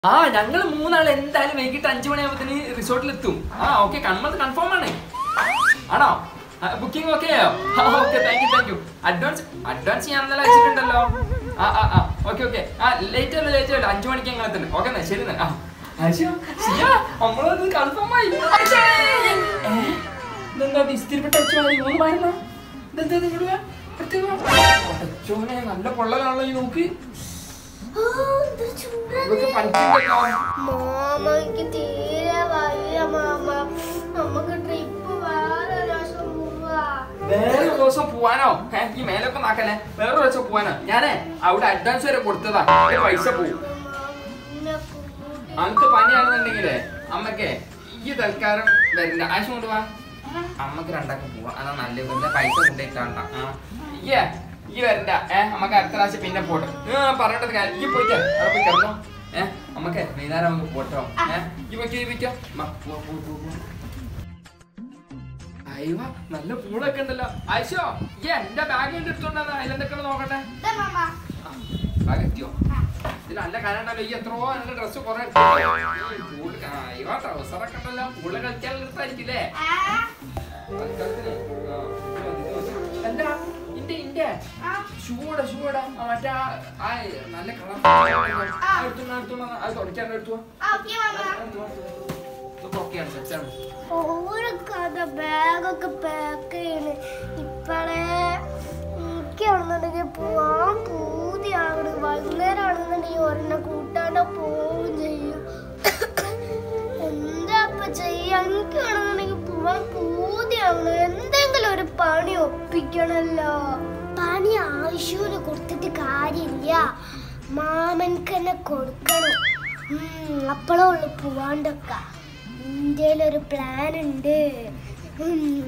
ആ ഞങ്ങൾ മൂന്നാൾ എന്തായാലും വൈകിട്ട് അഞ്ചു മണിയാകുമ്പത്തിന് റിസോർട്ടിൽ എത്തും ആ ഓക്കെ കൺമത് കൺഫേം ആണ് ആണോ booking okay okay thank you thank you advance advance ഞാൻ ഇന്നലെ അയച്ചിട്ടുണ്ടല്ലോ ആ ആ ആ ഓക്കെ ഓക്കെ ആ ലേറ്റ് അല്ല ലേറ്റ് അല്ല അഞ്ചു മണിക്ക് ഞങ്ങൾ എത്തുന്നത് ഓക്കെ എന്നാ ശരി എന്നാ ആ അയ്യോ, സിയ, നമ്മളത് കൺഫേം ആയി അച്ഛേ. ഏ, ഇതെന്താ ഇത് ഇസ്തിരിപ്പെട്ട അച്ഛൻ മാറി ഇങ്ങോട്ട് മാറുന്ന ഇതെന്താ ഇത് ഇങ്ങോട്ട് വാ. അടുത്ത് വാ. അച്ഛോനെ നല്ല പൊള്ളലാണല്ലോ ഈ നോക്ക് ആ, എന്ത് ചൂടാ. ഇതൊക്കെ പണിക്കുണ്ടല്ലോ മാമ എനിക്ക് തീരെ വയ്യ മാമ നമുക്ക് ട്രിപ്പ് വേറെ ഒരു പ്രാവശ്യം പോവാ വേറെ ഒരു ദിവസം പോവാനോ ഏ, ഈ മേലൊക്കെ നാക്കല്ലേ വേറെ ഒരു ദിവസം പോവാനോ ഞാനേ അവിടെ അഡ്വാൻസ് വരെ കൊടുത്തതാ ഒരു പൈസ പോവും എന്നെ കൂട്ടി. അനക്ക് പനിയാണെന്നുണ്ടെങ്കിലേ അമ്മക്കേ ഈ തൽക്കാലം വരില്ല ആശ കൊണ്ട് വാ അമ്മക്ക് രണ്ടാക്കും പോവാം അതാ നല്ലത് വെറുതെ പൈസ കൊണ്ടുപോയിട്ടാണ്ട ഈ ഈ വരണ്ട ഏ നമുക്ക് അടുത്ത പ്രാവശ്യം പിന്നെ പോട്ടെ ഏ, പറഞ്ഞിട്ട് കാര്യം ഈ പോയിട്ടേ അവിടെ പോയി കിടന്നോ ഏ നമുക്ക് വൈകുന്നേരം നമുക്ക് പോട്ടോ ഏ ഈ പോയിക്കോ ഈ പോയിക്കോ മ, പോ, പോ, പോ, പോ. അയ്യോ നല്ല പൂളൊക്കെ ഉണ്ടല്ലോ ആയിഷോ ഈ എന്റെ ബാഗ് എടുത്തോണ്ടാ അതിലെന്തൊക്കെ നോക്കട്ടെ ദേ മാമ ബാഗ് എത്തിയോ ഇതിൽ നല്ല കനണ്ടല്ലോ ഈ എത്രയോ നല്ല ഡ്രസ് കുറെ അയ്യോ ട്രൗസറൊക്കെ ഉണ്ടല്ലോ പൂള കളിക്കാൻ എടുത്തായിരിക്കില്ലേ ആ, തൽക്കാലത്തിന്. ആ, ഇത് മതി, ഇത് മതി. അല്ല ഇന്റെ ഇന്റെ ആ, ഷൂടെ ഷൂടെ മറ്റേ ആ- ആ നല്ല കളർ എടുത്തു എടുത്തു അത് തുടയ്ക്കാൻ എടുത്തു ആ, ഓക്കേ മാമ ഓക്കെയാണ് സെറ്റാണ് ഒരു കഥ ബാഗൊക്കെ പാക്ക് ചെയ്യണ് ഇപ്പഴേ എനിക്കാണെന്നുണ്ടെങ്കിൽ പോവാൻ പൂതിയാകണം വൈകുന്നേരം ആണെന്നുണ്ടെങ്കിൽ ഒരെണ്ണം കൂട്ടാണ്ട് പോവുകയും ചെയ്യും എന്താ ഇപ്പൊ ചെയ്യാ എനിക്കാണെന്നുണ്ടെങ്കിൽ പോവാൻ പൂതിയാകണം എന്തെങ്കിലും ഒരു പണി ഒപ്പിക്കണല്ലോ പണി ആവശ്യമില്ല കൊടുത്തിട്ട് കാര്യമില്ല മാമൻക്ക് തന്നെ കൊടുക്കണം ഉം, അപ്പളേ ഉള്ളു പോവാണ്ടൊക്കെ ഇന്ത്യയിൽ ഒരു പ്ലാൻ ഉണ്ട് ഉം.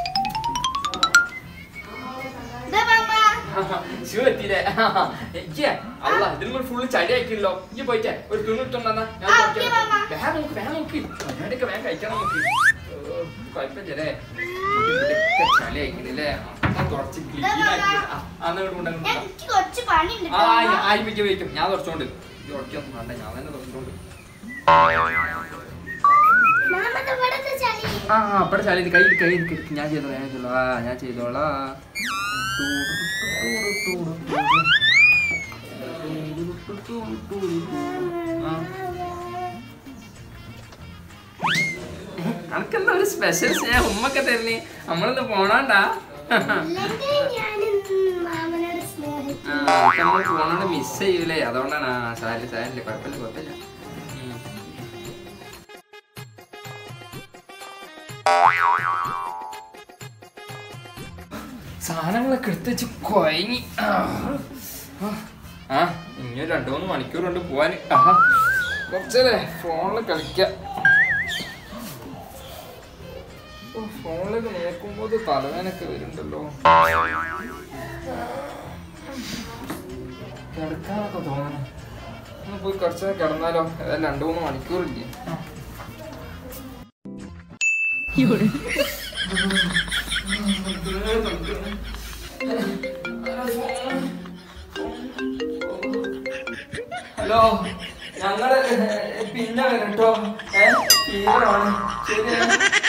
ദേ മാമ. ഷൂ എത്തിയില്ലേ ഏ അല്ല ഇതിന് ഫുള്ള് ചടി ആയിക്കില്ലോ ഈ പോയിട്ടേ ഒരു തുണി ഇട്ടുണ്ടെന്നാ ഞാൻ ആ, നോക്കിയാ ഓക്കേ, മാമ. മതി. വേഗം നോക്ക് വേഗം നോക്ക് പരിപാടിയൊക്കെ വേഗം കഴിക്കണം നമുക്ക് ഓ, കുഴപ്പമില്ലല്ലേ ഇവിടെയൊക്കെ ചളി ആയിക്കില്ലേ തുടച്ച് ക്ലീൻ ആക്കി ആ അങ്ങോട്ട് കൊണ്ടങ്ങോട്ട് എനിക്ക് കുറച്ച് പണിയുണ്ട് ആ കേട്ടോ. ആയി വയ്ക്കും വയ്ക്കും ഞാൻ തുടച്ചോണ്ട് ഇത് ഉടക്കൊന്നും വേണ്ട ഞാൻ തന്നെ തുടച്ചോണ്ട് മാമ ദേ ഇവിടുത്തെ ചളി. ആ അവിടെ ചളി ഇത് കയ്യിൽ കൈ എടുക്ക് എടുക്ക്. ഞാൻ ചെയ്തോളാം ഞാൻ ചെയ്തോളാം ആ ഞാൻ ചെയ്തോളാം ആ. അനക്കെന്താ ഒരു സ്പെഷ്യൽ സ്നേഹം ഉമ്മൊക്കെ തരുന്നേ നമ്മളിന്ന് പോണാണ്ടാ അല്ലെങ്കിൽ ഞാനിന്ന് മാമനോട് സ്നേഹിക്കും നമ്മൾ പോണോണ്ട് മിസ് ചെയ്യൂലേ അതുകൊണ്ടാണ് ആ സാരില്ല സാരില്ല കുഴപ്പമില്ല കുഴപ്പമില്ല ഉം. സാധനങ്ങളൊക്കെ എടുത്ത് വെച്ച് കൊയങ്ങി ആ. ആ ഇനി രണ്ടു മൂന്ന് മണിക്കൂർ കൊണ്ട് പോവാൻ കുറച്ചല്ലേ ഫോണിൽ കളിക്കാം ഓ, ഫോണിലേക്ക് നോക്കുമ്പോൾ തലവേനൊക്കെ വരുന്നുണ്ടല്ലോ കിടക്കാനൊക്കെ തോന്നണം ഒന്ന് പോയി കുറച്ച് നേരം കിടന്നാലോ ഏതായാലും രണ്ടു മൂന്ന് മണിക്കൂറില്ലേ ഹലോ ഞങ്ങള് പിന്നെ വരട്ടോ ഏ തീരാണ് ശരി